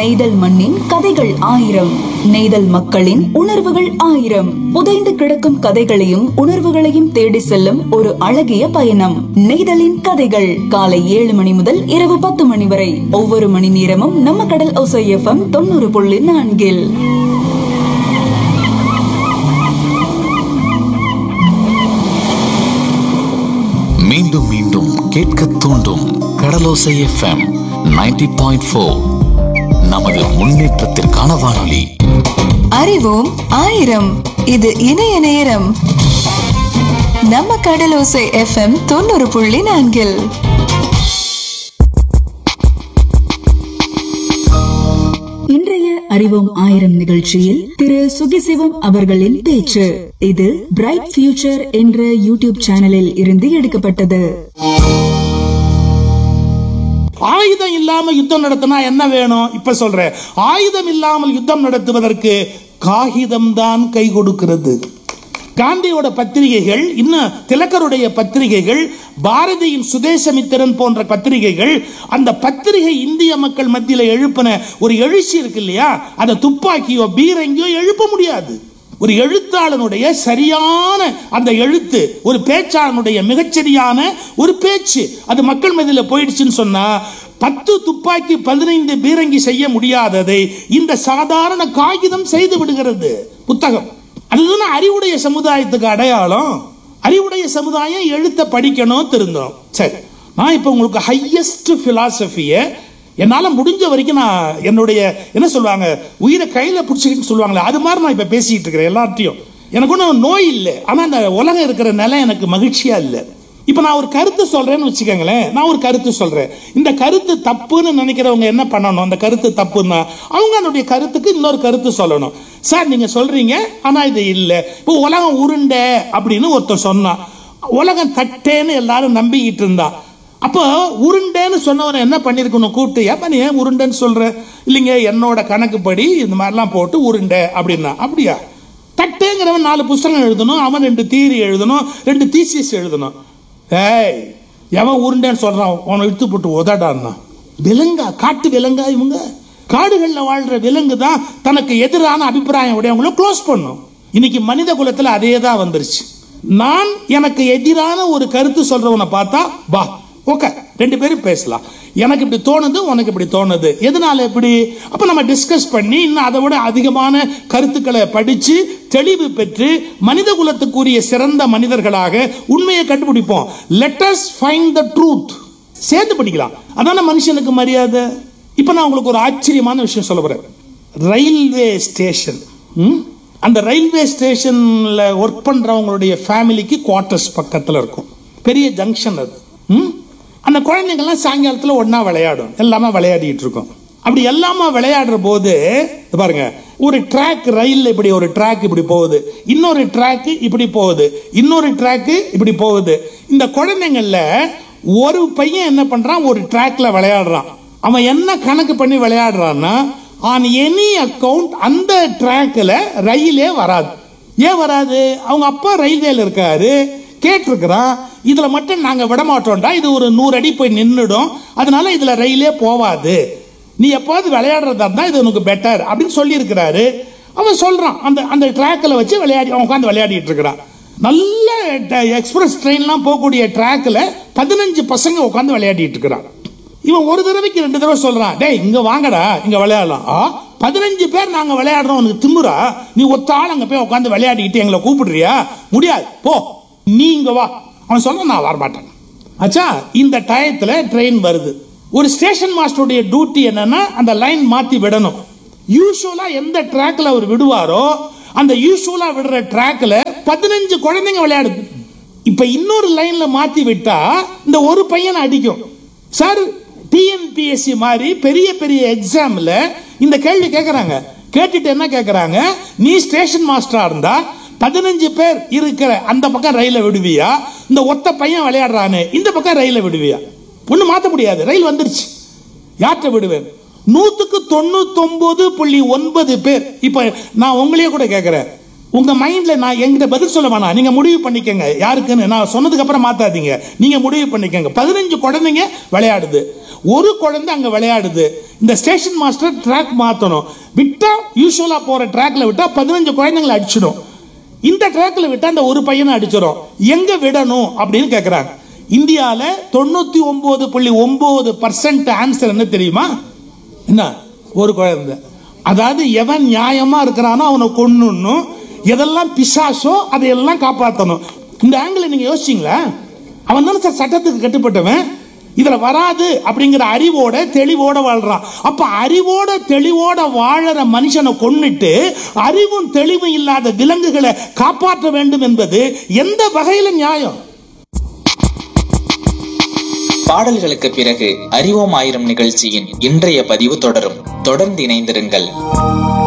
நெய்தல் மண்ணின் கதைகள் ஆயிரம் நெய்தல் மக்களின் உணர்வுகள் ஆயிரம் புதைந்து கிடக்கும் கதைகளையும் உணர்வுகளையும் தேடி செல்லும் ஒரு அழகிய பயணம் நெய்தலின் கதைகள் காலை ஏழு மணி முதல் இரவு பத்து மணி வரை ஒவ்வொரு மணி நேரமும் நம்ம கடல் ஒசை எஃப்எம் தொண்ணூறு புள்ளி நான்கில் மீண்டும் மீண்டும் கேட்க தூண்டும் கடலோசை எஃப்எம் 90.4 பாயிண்ட் ஃபோர் நமது முன்னேற்றத்திற்கான வானொலி அறிவோம் ஆயிரம் இது இணைய நேரம் நம்ம கடலோசை எஃப்எம் தொண்ணூறு புள்ளி நான்கில் இன்றைய அறிவோம் ஆயிரம் நிகழ்ச்சியில் திரு சுகிசிவம் அவர்களின் பேச்சு இது பிரைட் ஃபியூச்சர் என்ற யூடியூப் சேனலில் இருந்து எடுக்கப்பட்டது ஆயுதம் இல்லாம யுத்தம் நடத்தினா என்ன வேணும் இப்ப சொல்றேன் ஆயுதம் இல்லாமல் யுத்தம் நடத்துவதற்கு காகிதம் தான் கை கொடுக்கிறது காந்தியோட பத்திரிகைகள் இன்னும் திலக்கருடைய பத்திரிகைகள் பாரதியின் சுதேசமித்திரன் போன்ற பத்திரிகைகள் அந்த பத்திரிகை இந்திய மக்கள் மத்தியில எழுப்பின ஒரு எழுச்சி இருக்கு இல்லையா அதை துப்பாக்கியோ பீரங்கியோ எழுப்ப முடியாது ஒரு எழுத்தாளனுடைய சரியான அந்த எழுத்து ஒரு பேச்சாளனுடைய மிகச்சரியான ஒரு பேச்சு அது மக்கள் மத்தியில் போயிடுச்சுன்னு சொன்னா பத்து துப்பாக்கி பதினைந்து பீரங்கி செய்ய முடியாததை இந்த சாதாரண காகிதம் செய்து விடுகிறது புத்தகம் அதுதானே அறிவுடைய சமுதாயத்துக்கு அடையாளம் அறிவுடைய சமுதாயம் எழுத்த படிக்கணும் திருந்தோம் சரி நான் இப்போ உங்களுக்கு ஹையஸ்ட் பிலாசபியை என்னால் முடிஞ்ச வரைக்கும் நான் என்னுடைய என்ன சொல்லுவாங்க உயிரை கையில் பிடிச்சிக்கிட்டு சொல்லுவாங்களே அது மாதிரி நான் இப்போ பேசிக்கிட்டு இருக்கிறேன் எல்லார்ட்டையும் எனக்கு ஒன்றும் நோய் இல்லை ஆனால் அந்த உலகம் இருக்கிற நிலை எனக்கு மகிழ்ச்சியாக இல்லை இப்போ நான் ஒரு கருத்து சொல்றேன்னு வச்சுக்கோங்களேன் நான் ஒரு கருத்து சொல்றேன் இந்த கருத்து தப்புன்னு நினைக்கிறவங்க என்ன பண்ணணும் அந்த கருத்து தப்புன்னா அவங்க அதனுடைய கருத்துக்கு இன்னொரு கருத்து சொல்லணும் சார் நீங்க சொல்றீங்க ஆனா இது இல்லை இப்போ உலகம் உருண்டை அப்படின்னு ஒருத்தன் சொன்னான் உலகம் தட்டேன்னு எல்லாரும் நம்பிக்கிட்டு இருந்தா அப்போ உருண்டைன்னு சொன்னவனை என்ன பண்ணிருக்கணும் கூப்பிட்டு ஏப்பா நீ ஏன் உருண்டைன்னு சொல்ற இல்லைங்க என்னோட கணக்குப்படி இந்த மாதிரிலாம் போட்டு உருண்டை அப்படின்னா அப்படியா தட்டேங்கிறவன் நாலு புஸ்தகம் எழுதணும் அவன் ரெண்டு தீரி எழுதணும் ரெண்டு தீசியஸ் எழுதணும் ஏய் எவன் உருண்டைன்னு சொல்றான் அவனை இழுத்து போட்டு உதடான்னா விலங்கா காட்டு விலங்கா இவங்க காடுகளில் வாழ்ற விலங்கு தான் தனக்கு எதிரான அபிப்பிராயம் உடையவங்கள க்ளோஸ் பண்ணும் இன்னைக்கு மனித குலத்துல அதே தான் வந்துருச்சு நான் எனக்கு எதிரான ஒரு கருத்து சொல்றவனை பார்த்தா வா ஓகே ரெண்டு பேரும் பேசலாம் எனக்கு இப்படி தோணுது உனக்கு இப்படி தோணுது எதனால எப்படி அப்ப நம்ம டிஸ்கஸ் பண்ணி இன்னும் அதை விட அதிகமான கருத்துக்களை படிச்சு தெளிவு பெற்று மனித குலத்துக்குரிய சிறந்த மனிதர்களாக உண்மையை கண்டுபிடிப்போம் லெட்டஸ் ஃபைண்ட் த ட்ரூத் சேர்ந்து படிக்கலாம் அதான மனுஷனுக்கு மரியாதை இப்ப நான் உங்களுக்கு ஒரு ஆச்சரியமான விஷயம் சொல்ல போறேன் ரயில்வே ஸ்டேஷன் அந்த ரயில்வே ஸ்டேஷன்ல ஒர்க் பண்றவங்களுடைய ஃபேமிலிக்கு குவார்ட்டர்ஸ் பக்கத்துல இருக்கும் பெரிய ஜங்ஷன் அது ம்? அந்த குழந்தைங்கள்லாம் சாயங்காலத்தில் ஒண்ணா விளையாடும் எல்லாமே விளையாடிட்டு இருக்கோம் அப்படி எல்லாமே விளையாடுற போது இது பாருங்க ஒரு ட்ராக் ரயில் இப்படி ஒரு ட்ராக் இப்படி போகுது இன்னொரு ட்ராக் இப்படி போகுது இன்னொரு ட்ராக் இப்படி போகுது இந்த குழந்தைங்கள்ல ஒரு பையன் என்ன பண்றான் ஒரு ட்ராக்ல விளையாடுறான் அவன் என்ன கணக்கு பண்ணி விளையாடுறான்னா ஆன் எனி அக்கவுண்ட் அந்த ட்ராக்ல ரயிலே வராது ஏன் வராது அவங்க அப்பா ரயில்வேல இருக்காரு கேட்டிருக்கிறான் இதுல மட்டும் நாங்க விட மாட்டோம்டா இது ஒரு நூறு அடி போய் நின்றுடும் அதனால இதுல ரயிலே போவாது நீ எப்போது விளையாடுறதா இருந்தா இது உனக்கு பெட்டர் அப்படின்னு சொல்லி இருக்கிறாரு அவன் சொல்றான் அந்த அந்த ட்ராக்ல வச்சு விளையாடி அவன் உட்காந்து விளையாடிட்டு இருக்கிறான் நல்ல எக்ஸ்பிரஸ் ட்ரெயின்லாம் போகக்கூடிய ட்ராக்ல பதினஞ்சு பசங்க உட்காந்து விளையாடிட்டு இருக்கிறான் இவன் ஒரு தடவைக்கு ரெண்டு தடவை சொல்றான் டேய் இங்க வாங்கடா இங்க விளையாடலாம் ஆ பதினஞ்சு பேர் நாங்க விளையாடுறோம் உனக்கு திமுறா நீ ஒத்த ஆள் அங்க போய் உட்காந்து விளையாடிக்கிட்டு எங்களை கூப்பிடுறியா முடியாது போ நீ இங்க வா அவன் சொல்ல நான் வரமாட்டேன் ஆச்சா இந்த டயத்துல ட்ரெயின் வருது ஒரு ஸ்டேஷன் மாஸ்டருடைய டியூட்டி என்னன்னா அந்த லைன் மாத்தி விடணும் யூஸ்வலா எந்த ட்ராக்ல அவர் விடுவாரோ அந்த யூஸ்வலா விடுற ட்ராக்ல பதினஞ்சு குழந்தைங்க விளையாடுது இப்ப இன்னொரு லைன்ல மாத்தி விட்டா இந்த ஒரு பையன் அடிக்கும் சார் டிஎன்பிஎஸ்சி மாதிரி பெரிய பெரிய எக்ஸாம்ல இந்த கேள்வி கேட்கறாங்க கேட்டுட்டு என்ன கேட்கறாங்க நீ ஸ்டேஷன் மாஸ்டரா இருந்தா பதினஞ்சு பேர் இருக்கிற அந்த பக்கம் ரயில விடுவியா இந்த ஒத்த பையன் விளையாடுறானே இந்த பக்கம் ரயில விடுவியா ஒண்ணு மாத்த முடியாது ரயில் வந்துருச்சு யார்கிட்ட விடுவேன் நூத்துக்கு தொண்ணூத்தொன்பது புள்ளி ஒன்பது பேர் இப்ப நான் உங்களையே கூட கேட்கிறேன் உங்க மைண்ட்ல நான் என்கிட்ட பதில் சொல்ல வேணாம் நீங்க முடிவு பண்ணிக்கங்க யாருக்குன்னு நான் சொன்னதுக்கு அப்புறம் மாத்தாதீங்க நீங்க முடிவு பண்ணிக்கங்க பதினஞ்சு குழந்தைங்க விளையாடுது ஒரு குழந்தை அங்க விளையாடுது இந்த ஸ்டேஷன் மாஸ்டர் ட்ராக் மாத்தணும் விட்டா யூஸ்வலா போற ட்ராக்ல விட்டா பதினஞ்சு குழந்தைங்களை அடிச்சிடும் இந்த ட்ராக்ல விட்டா அந்த ஒரு பையனை அடிச்சிடும் எங்க விடணும் அப்படின்னு கேக்குறாங்க இந்தியால தொண்ணூத்தி ஒன்பது புள்ளி ஒன்பது பர்சன்ட் ஆன்சர் என்ன தெரியுமா என்ன ஒரு குழந்தை அதாவது எவன் நியாயமா இருக்கிறானோ அவனை கொன்னுணும் எதெல்லாம் பிசாசோ அதையெல்லாம் காப்பாற்றணும் இந்த ஆங்கிள் நீங்க யோசிச்சீங்களா அவன் தானே சார் சட்டத்துக்கு கட்டுப்பட்டவன் இதுல வராது அப்படிங்கிற அறிவோட தெளிவோட வாழ்றான் அப்ப அறிவோட தெளிவோட வாழற மனுஷனை கொன்னுட்டு அறிவும் தெளிவும் இல்லாத விலங்குகளை காப்பாற்ற வேண்டும் என்பது எந்த வகையில நியாயம் பாடல்களுக்கு பிறகு அறிவோம் ஆயிரம் நிகழ்ச்சியின் இன்றைய பதிவு தொடரும் தொடர்ந்து இணைந்திருங்கள்